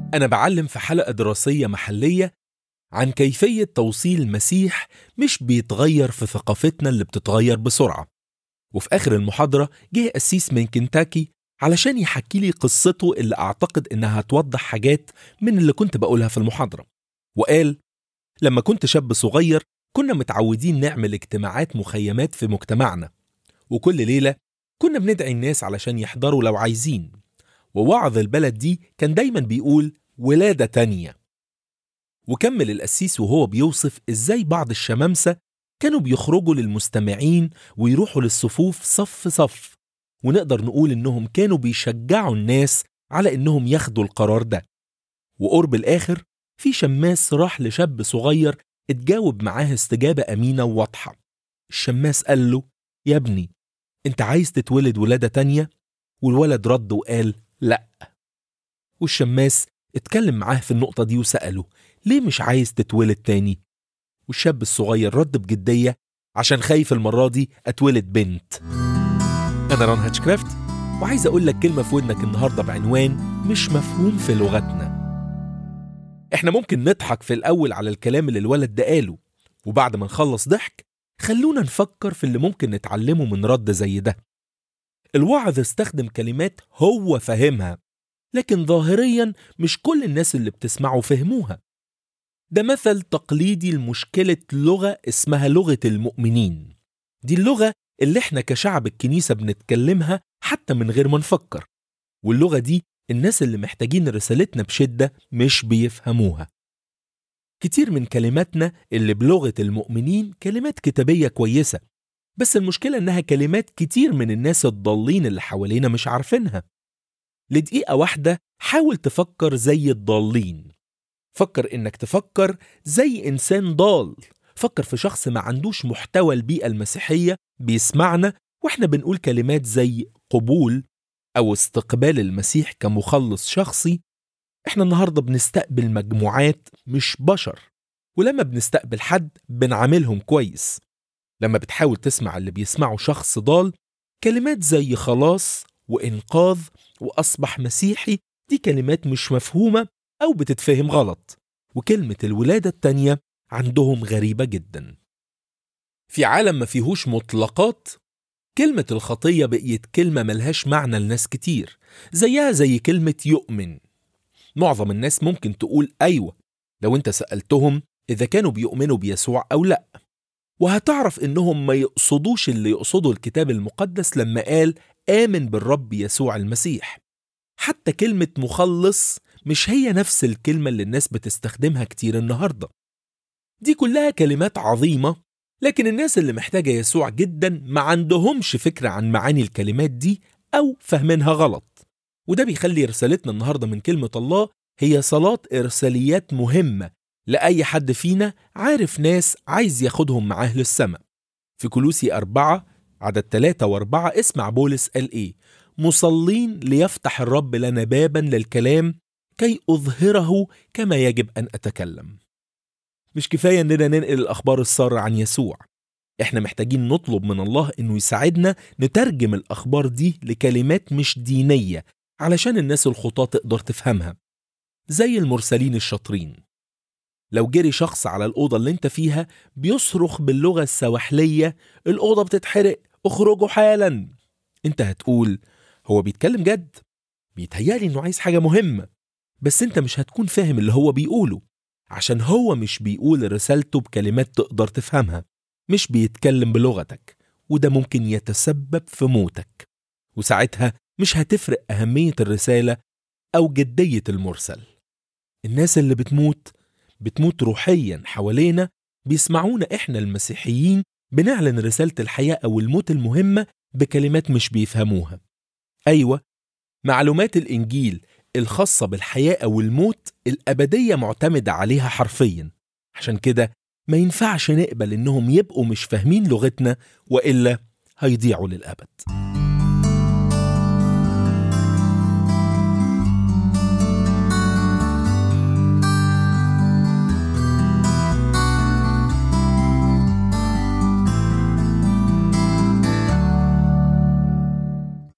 أنا بعلم في حلقة دراسية محلية عن كيفية توصيل المسيح مش بيتغير في ثقافتنا اللي بتتغير بسرعة وفي آخر المحاضرة جه قسيس من كنتاكي علشان يحكي لي قصته اللي أعتقد إنها هتوضح حاجات من اللي كنت بقولها في المحاضرة وقال لما كنت شاب صغير كنا متعودين نعمل اجتماعات مخيمات في مجتمعنا وكل ليلة كنا بندعي الناس علشان يحضروا لو عايزين ووعظ البلد دي كان دايما بيقول ولادة تانية وكمل القسيس وهو بيوصف ازاي بعض الشمامسة كانوا بيخرجوا للمستمعين ويروحوا للصفوف صف صف ونقدر نقول انهم كانوا بيشجعوا الناس على انهم ياخدوا القرار ده وقرب الاخر في شماس راح لشاب صغير اتجاوب معاه استجابة أمينة وواضحة الشماس قال له يا ابني انت عايز تتولد ولادة تانية والولد رد وقال لا والشماس اتكلم معاه في النقطة دي وسأله ليه مش عايز تتولد تاني والشاب الصغير رد بجدية عشان خايف المرة دي أتولد بنت أنا ران هاتشكرافت وعايز أقول لك كلمة في ودنك النهاردة بعنوان مش مفهوم في لغتنا احنا ممكن نضحك في الأول على الكلام اللي الولد ده قاله وبعد ما نخلص ضحك خلونا نفكر في اللي ممكن نتعلمه من رد زي ده الواعظ استخدم كلمات هو فاهمها لكن ظاهريا مش كل الناس اللي بتسمعه فهموها ده مثل تقليدي لمشكلة لغة اسمها لغة المؤمنين دي اللغة اللي احنا كشعب الكنيسة بنتكلمها حتى من غير ما نفكر واللغة دي الناس اللي محتاجين رسالتنا بشدة مش بيفهموها كتير من كلماتنا اللي بلغة المؤمنين كلمات كتابية كويسة بس المشكلة إنها كلمات كتير من الناس الضالين اللي حوالينا مش عارفينها لدقيقة واحدة حاول تفكر زي الضالين فكر إنك تفكر زي إنسان ضال فكر في شخص ما عندوش محتوى البيئة المسيحية بيسمعنا وإحنا بنقول كلمات زي قبول أو استقبال المسيح كمخلص شخصي إحنا النهاردة بنستقبل مجموعات مش بشر ولما بنستقبل حد بنعاملهم كويس لما بتحاول تسمع اللي بيسمعه شخص ضال كلمات زي خلاص وإنقاذ وأصبح مسيحي دي كلمات مش مفهومة أو بتتفهم غلط وكلمة الولادة التانية عندهم غريبة جدا في عالم ما فيهوش مطلقات كلمة الخطية بقيت كلمة ملهاش معنى لناس كتير زيها زي كلمة يؤمن معظم الناس ممكن تقول أيوة لو انت سألتهم إذا كانوا بيؤمنوا بيسوع أو لأ وهتعرف إنهم ما يقصدوش اللي يقصده الكتاب المقدس لما قال آمن بالرب يسوع المسيح حتى كلمة مخلص مش هي نفس الكلمة اللي الناس بتستخدمها كتير النهاردة دي كلها كلمات عظيمة لكن الناس اللي محتاجة يسوع جدا ما عندهمش فكرة عن معاني الكلمات دي أو فهمينها غلط وده بيخلي رسالتنا النهاردة من كلمة الله هي صلاة إرساليات مهمة لأي حد فينا عارف ناس عايز ياخدهم معاه للسماء في كلوسي أربعة عدد ثلاثة وأربعة اسمع بولس قال إيه مصلين ليفتح الرب لنا بابا للكلام كي أظهره كما يجب أن أتكلم مش كفاية إننا ننقل الأخبار السارة عن يسوع إحنا محتاجين نطلب من الله إنه يساعدنا نترجم الأخبار دي لكلمات مش دينية علشان الناس الخطاة تقدر تفهمها زي المرسلين الشاطرين لو جري شخص على الأوضة اللي انت فيها بيصرخ باللغة السواحلية الأوضة بتتحرق اخرجوا حالا انت هتقول هو بيتكلم جد بيتهيألي انه عايز حاجة مهمة بس انت مش هتكون فاهم اللي هو بيقوله عشان هو مش بيقول رسالته بكلمات تقدر تفهمها مش بيتكلم بلغتك وده ممكن يتسبب في موتك وساعتها مش هتفرق أهمية الرسالة أو جدية المرسل الناس اللي بتموت بتموت روحيا حوالينا بيسمعونا إحنا المسيحيين بنعلن رسالة الحياة أو الموت المهمة بكلمات مش بيفهموها أيوة معلومات الإنجيل الخاصة بالحياة أو الموت الأبدية معتمدة عليها حرفيا عشان كده ما ينفعش نقبل إنهم يبقوا مش فاهمين لغتنا وإلا هيضيعوا للأبد